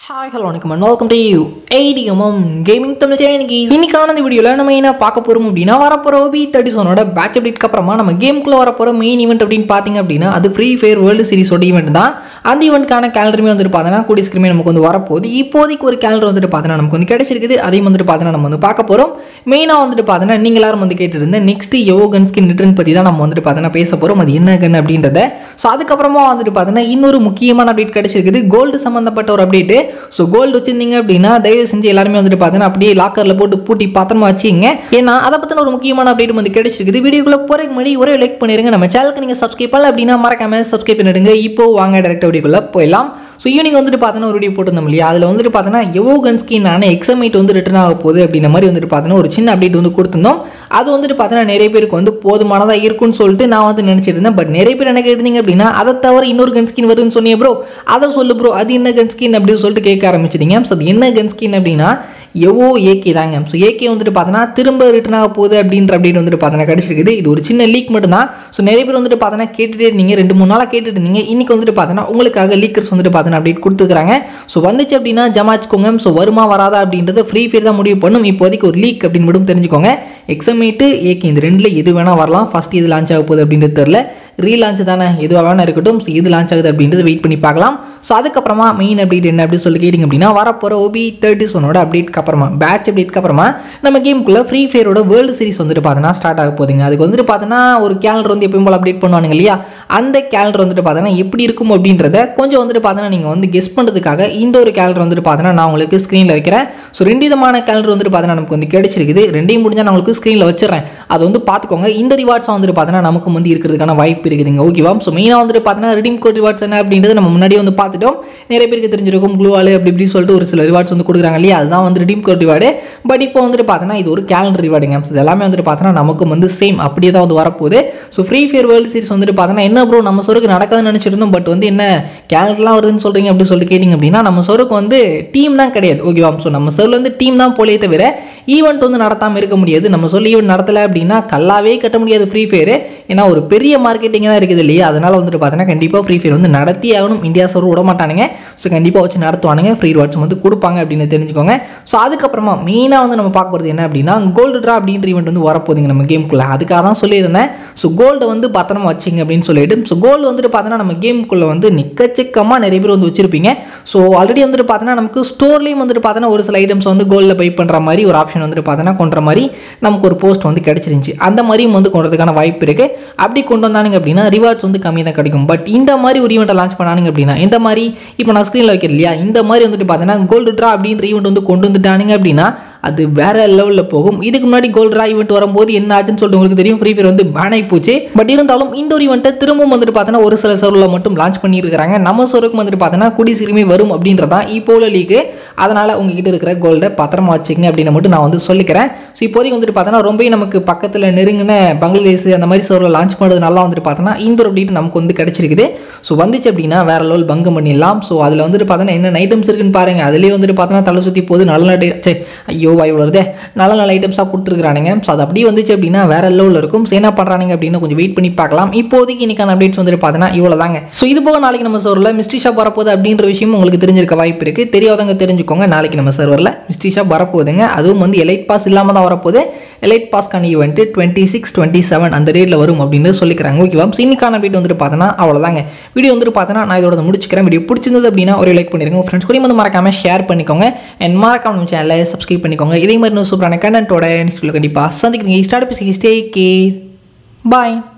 hi hello வணக்கம் and welcome to you ATMM gaming Tamil சேனலுக்கு இன்னைக்கான இந்த வீடியோவில் நம்ம என்ன பார்க்க போகிறோம் அப்படின்னா வரப்போகிற ஓபி தேர்ட்டி சோனோட பேட்ச் அப்டேட்க்கு அப்புறமா நம்ம கேமுக்குள்ள வரப்போகிற மெயின் ஈவெண்ட் அப்படின்னு பார்த்தீங்க அப்படின்னா அது ஃப்ரீ ஃபயர் வேர்ல்டு சீரிஸோட ஈவெண்ட் தான் அந்த ஈவெண்ட்க்கான கேலண்டருமே வந்துட்டு பார்த்தோன்னா கூடிய ஸ்கிரீமே நமக்கு வந்து வரப்போகுது இப்போதைக்கு ஒரு கேலண்டர் வந்துட்டு பார்த்தோன்னா நமக்கு வந்து கிடைச்சிருக்குது அதையும் வந்துட்டு பார்த்தோன்னா நம்ம வந்து பார்க்க போகிறோம் மெயினாக வந்துட்டு பார்த்தோன்னா நீங்கள் எல்லாரும் வந்து கேட்டுருந்தேன் next yo gun skin return பற்றி தான் நம்ம வந்துட்டு பார்த்தோன்னா பேச போகிறோம் அது என்ன கன் அப்படின்றத ஸோ அதுக்கப்புறமா வந்துட்டு பார்த்தோன்னா இன்னொரு முக்கியமான அப்டேட் கிடைச்சிருக்குது கோல்டு சம்மந்தப்பட்ட ஒரு அப்டேட்டு ஸோ கோல்டு வச்சிருந்தீங்க அப்படின்னா தயவு செஞ்சு எல்லாருமே வந்துட்டு பார்த்தீங்கன்னா அப்படியே லாக்கரில் போட்டு பூட்டி பத்திரமா வச்சிங்க ஏன்னா அதை பற்றின ஒரு முக்கியமான அப்டேட் வந்து கிடைச்சிருக்குது வீடியோக்குள்ள போறதுக்கு முன்னாடி ஒரே லைக் பண்ணிருங்க நம்ம சேனலுக்கு நீங்கள் சப்ஸ்கிரைப் பண்ணல அப்படின்னா மறக்காம சப்ஸ்கிரைப் பண்ணிடுங்க இப்போ வாங்க டேரக்ட் வீடியோக்குள்ள போயிடலாம் ஸோ ஈவினிங் வந்துட்டு பார்த்தோன்னா ஒரு வீடியோ போட்டிருந்தோம் இல்லையா அதில் வந்துட்டு பார்த்தோன்னா எவோ கன் ஸ்கின்னான எக்ஸமைட் வந்து ரிட்டர்ன் ஆக போகுது அப்படின்ற மாதிரி வந்துட்டு பார்த்தோன்னா ஒரு சின்ன அப்டேட் வந்து கொடுத்துருந்தோம் அது வந்துட்டு பார்த்தோன்னா நிறைய பேருக்கு வந்து போதுமானதாக இருக்கும்னு சொல்லிட்டு நான் வந்து நினச்சிட்டு இருந்தேன் பட் நிறைய பேர் என்ன கேட்டிருந்தீங்க அப்படின்னா அதை தவிர இன்னொரு கன் ஸ்கின் வருதுன்னு சொன்னீங்க ப்ரோ அதை சொல்லு ப்ரோ அது என்ன கன் ஸ்கின் அப்படின்னு சொல்லிட்டு கேட்க ஆரம்பிச்சிட்டீங்க ஸோ அது என்ன கன் ஸ்கின் அப்படின்னா எவோ ஏகே தாங்க ஸோ ஏகே வந்துட்டு பார்த்தோன்னா திரும்ப ரிட்டர்ன் ஆக போகுது அப்படின்ற அப்டேட் வந்துட்டு பார்த்தோன்னா கிடச்சிருக்குது இது ஒரு சின்ன லீக் மட்டும் தான் ஸோ நிறைய பேர் வந்துட்டு பார்த்தோன்னா கேட்டுட்டே இருந்தீங்க ரெண்டு மூணு நாளாக கேட்டுட்டு இருந்தீங்க இன்னைக்கு வந்துட்டு பார்த்தோன்னா உங்களுக்காக லீக்கர்ஸ் வந்துட்டு பார்த்தோன்னா அப்டேட் கொடுத்துருக்காங்க ஸோ வந்துச்சு அப்படின்னா ஜமாச்சுக்கோங்க ஸோ வருமா வராதா அப்படின்றத ஃப்ரீ ஃபயர் தான் முடிவு பண்ணும் இப்போதைக்கு ஒரு லீக் அப்படின்னு மட்டும் தெரிஞ்சுக்கோங்க எக்ஸமேட்டு ஏகே இந்த ரெண்டில் எது வேணால் வரலாம் ஃபஸ்ட் இது லான்ச் ஆக போகுது அப்படின்றது தெரில ரீலான்ச் தானே எதுவாக வேணா இருக்கட்டும் ஸோ இது லான்ச் ஆகுது அப்படின்றது வெயிட் பண்ணி பார்க்கலாம் ஸோ அதுக்கப்புறமா மெயின் அப்டேட் என்ன அப்படின்னு சொல்லி கேட்டிங்க அப்படின்னா வரப்போகிற ஓபி தேர்ட்டி ஒனோட அப்டேட்க்கு அப்புறமா பேட்ச் அப்டேட்க்கு அப்புறமா நம்ம கேமுக்குள்ளே ஃப்ரீ ஃபயரோட வேர்ல்டு சீரிஸ் வந்துட்டு பார்த்தோன்னா ஸ்டார்ட் ஆக போகுதுங்க அதுக்கு வந்துட்டு பார்த்தோன்னா ஒரு கேலண்டர் வந்து எப்பயும் போல் அப்டேட் பண்ணுவானுங்க இல்லையா அந்த கேலண்டர் வந்துட்டு பார்த்தோன்னா எப்படி இருக்கும் அப்படின்றத கொஞ்சம் வந்துட்டு பார்த்தோன்னா நீங்கள் வந்து கெஸ் பண்ணுறதுக்காக இந்த ஒரு கேலண்டர் வந்துட்டு பார்த்தோன்னா நான் உங்களுக்கு ஸ்க்ரீனில் வைக்கிறேன் ஸோ ரெண்டு விதமான கேலண்டர் வந்துட்டு பார்த்தோன்னா நமக்கு வந்து கிடைச்சிருக்குது ரெண்டையும் முடிஞ்சால் நான் உங்களுக்கு ஸ்க்ரீனில் வச்சிடறேன் அது வந்து பார்த்துக்கோங்க இந்த ரிவார்ட்ஸ் வந்துட்டு பார்த்தோன்னா நமக்கு வந்து இருக்கிறதுக்கான வாய்ப்பு இருக்குதுங்க ஓகேவா ஸோ மெயினாக வந்துட்டு பார்த்தோன்னா ரிடீம் கோட் ரிவார்ட்ஸ் என்ன அப்படின்றது நம்ம முன்னாடியே வந்து பார்த்துட்டோம் நிறைய பேருக்கு தெரிஞ்சிருக்கும் ப்ளூ ஆலு அப்படி இப்படி சொல்லிட்டு ஒரு சில ரிவார்ட்ஸ் வந்து கொடுக்குறாங்க இல்லையா அதுதான் வந்து ரிடீம் கோட் ரிவார்டு பட் இப்போ வந்துட்டு பார்த்தோன்னா இது ஒரு கேலண்டர் ரிவார்டுங்க இது எல்லாமே வந்துட்டு பார்த்தோன்னா நமக்கும் வந்து சேம் அப்படியே தான் வந்து வரப்போகுது so free fire world series வந்துட்டு பார்த்தோன்னா என்ன ப்ரோ நம்ம சொருக்கு நடக்காதுன்னு நினச்சிட்டு இருந்தோம் பட் வந்து என்ன கேலண்டர்லாம் வருதுன்னு சொல்கிறீங்க அப்படி சொல்லிட்டு கேட்டிங்க அப்படின்னா நம்ம சொருக்கு வந்து டீம் தான் கிடையாது ஓகேவா ஸோ நம்ம சர்வில் வந்து டீம் தான் போலே தவிர ஈவெண்ட் வந்து நடத்தாமல் இருக்க முடியாது நம்ம சொல்லி ஈவெண்ட் நடத்தலை அப்படின்னா கல்லாவே கட்ட முடியாது ஃப்ரீ ஃபயர் ஏன்னா ஒரு பெரிய மார்க்கெட்டிங் தான் இருக்குது இல்லையா அதனால் வந்துட்டு பார்த்தோன்னா கண்டிப்பாக ஃப்ரீ ஃபயர் வந்து நடத்தி ஆகணும் இந்தியா சர்வர் விட மாட்டானுங்க ஸோ கண்டிப்பாக வச்சு நடத்துவானுங்க ஃப்ரீ ரிவார்ட்ஸ் வந்து கொடுப்பாங்க அப்படின்னு தெரிஞ்சுக்கோங்க ஸோ அதுக்கப்புறமா மெயினாக வந்து நம்ம பார்க்க போகிறது என்ன அப்படின்னா கோல்டு ட்ரா அப்படின்ற ஈவெண்ட் வந்து வரப்போகுதுங்க நம்ம கேமுக்குள்ளே அதுக்காக தான் சொல்லியிருந்தேன் ஸோ கோல்டு வந்து பத்திரமா வச்சிங்க அப்படின்னு சொல்லிட்டு ஸோ கோல்டு வந்துட்டு பார்த்தோன்னா நம்ம கேமுக்குள்ளே வந்து நிக்கச்சக்கமாக நிறைய பேர் வந்து வச்சிருப்பீங்க ஸோ ஆல்ரெடி வந்துட்டு பார்த்தோன்னா நமக்கு ஸ்டோர்லேயும் வந்துட்டு பார்த்தோன்னா ஒரு சில ஐட்டம்ஸ் வந்து கோல்டில் பை பண்ணுற மாதிரி ஒரு ஆப்ஷன் வந்துட்டு பார்த்தோன்னா கொண்ட மாதிரி நமக்கு ஒரு போஸ்ட் வந்து கிடச்சிருந்துச்சு அந்த மாதிரியும் வந்து கொண்டதுக்கான வாய்ப்பு இருக்குது அப்படி கொண்டு வந்தானுங்க அப்படின்னா ரிவார்ட்ஸ் வந்து கம்மி தான் கிடைக்கும் பட் இந்த மாதிரி ஒரு ஈவெண்ட்டை லான்ச் பண்ணானுங்க அப்படின்னா இந்த மாதிரி இப்போ நான் ஸ்க்ரீனில் வைக்கிறேன் இல்லையா இந்த மாதிரி வந்துட்டு பார்த்தோன்னா கோல்டு ட்ரா அப்படின்ற ஈவெண்ட் வந்து கொண்டு வந்துட்டானுங்க அப்படின்னா அது வேற லெவலில் போகும் இதுக்கு முன்னாடி கோல்ட் ரா ஈவெண்ட் வரும்போது என்ன ஆச்சுன்னு சொல்லிட்டு உங்களுக்கு தெரியும் ஃப்ரீ ஃபயர் வந்து பேன் ஆகி போச்சு பட் இருந்தாலும் இந்த ஒரு ஈவெண்ட்டை திரும்பவும் வந்துட்டு பார்த்தோன்னா ஒரு சில சர்வில் மட்டும் லான்ச் பண்ணியிருக்காங்க நம்ம சர்வுக்கு வந்துட்டு பார்த்தோன்னா குடி சீக்கிரமே வரும் அப்படின்றதான் இப்போ உள்ள லீக்கு அதனால் உங்ககிட்ட இருக்கிற கோல்டை பத்திரமா வச்சுக்கங்க அப்படின்னு மட்டும் நான் வந்து சொல்லிக்கிறேன் ஸோ இப்போதைக்கு வந்துட்டு பார்த்தோன்னா ரொம்ப நமக்கு பக்கத்தில் நெருங்கின பங்களாதேஷ் அந்த மாதிரி சர்வில் லான்ச் பண்ணுறது நல்லா வந்துட்டு பார்த்தோன்னா இந்த ஒரு அப்டேட் நமக்கு வந்து கிடைச்சிருக்குது ஸோ வந்துச்சு அப்படின்னா வேற லெவல் பங்கம் பண்ணிடலாம் ஸோ அதில் வந்துட்டு பார்த்தோன்னா என்ன ஐட்டம்ஸ் இருக்குன்னு பாருங்க அதுலேயே வந்துட்டு பார்த்தோன்னா தலை சுற்றி போகுது நல்ல நல்ல ஐயோ வாய் வருதே நல்ல நல்ல ஐட்டம்ஸாக கொடுத்துருக்கானுங்க ஸோ அது அப்படியே வந்துச்சு அப்படின்னா வேற லெவலில் இருக்கும் ஸோ என்ன பண்ணுறானுங்க அப்படின்னு கொஞ்சம் வெயிட் பண்ணி பார்க்கலாம் இப்போதைக்கு இன்னைக்கான அப்டேட்ஸ் வந்துட்டு பார்த்தோன்னா இவ்வளோ தாங்க ஸோ இது போக நாளைக்கு நம்ம சர்வரில் மிஸ்ட்ரி ஷாப் வரப்போகுது அப்படின்ற விஷயம் உங்களுக்கு தெரிஞ்சிருக்க வாய்ப்பு இருக்குது தெரியாதவங்க தெரிஞ்சுக்கோங்க நாளைக்கு நம்ம சர்வரில் மிஸ்ட்ரி ஷாப் வரப்போகுதுங்க அதுவும் வந்து எலைட் பாஸ் இல்லாமல் தான் வரப்போகுது எலைட் பாஸ்க்கான event twenty six twenty seven அந்த டேட்டில் வரும் அப்படின்னு சொல்லிக்கிறாங்க ஓகேவா ஸோ இன்னைக்கான அப்டேட் வந்துட்டு பார்த்தோன்னா அவ்வளோதாங்க வீடியோ வந்துட்டு பார்த்தோன்னா நான் இதோட முடிச்சுக்கிறேன் வீடியோ பிடிச்சிருந்தது அப்படின்னா ஒரு லைக் பண்ணிருங்க உங்கள் ஃப்ரெண்ட்ஸ் கூட வந்து மறக்காம ஷேர் பண்ணிக்கோங்க அண்ட் மறக்காம நம்ம சேனலை சப்ஸ்கிரைப் பண்ணிக்கோங்க இதே மாதிரி இன்னும் சூப்பரான கண்டென்ட்டோட நெக்ஸ்ட் கண்டிப்பாக சந்திக்கிறீங்க ஸ்டார்ட் ஸ்டே கே பாய்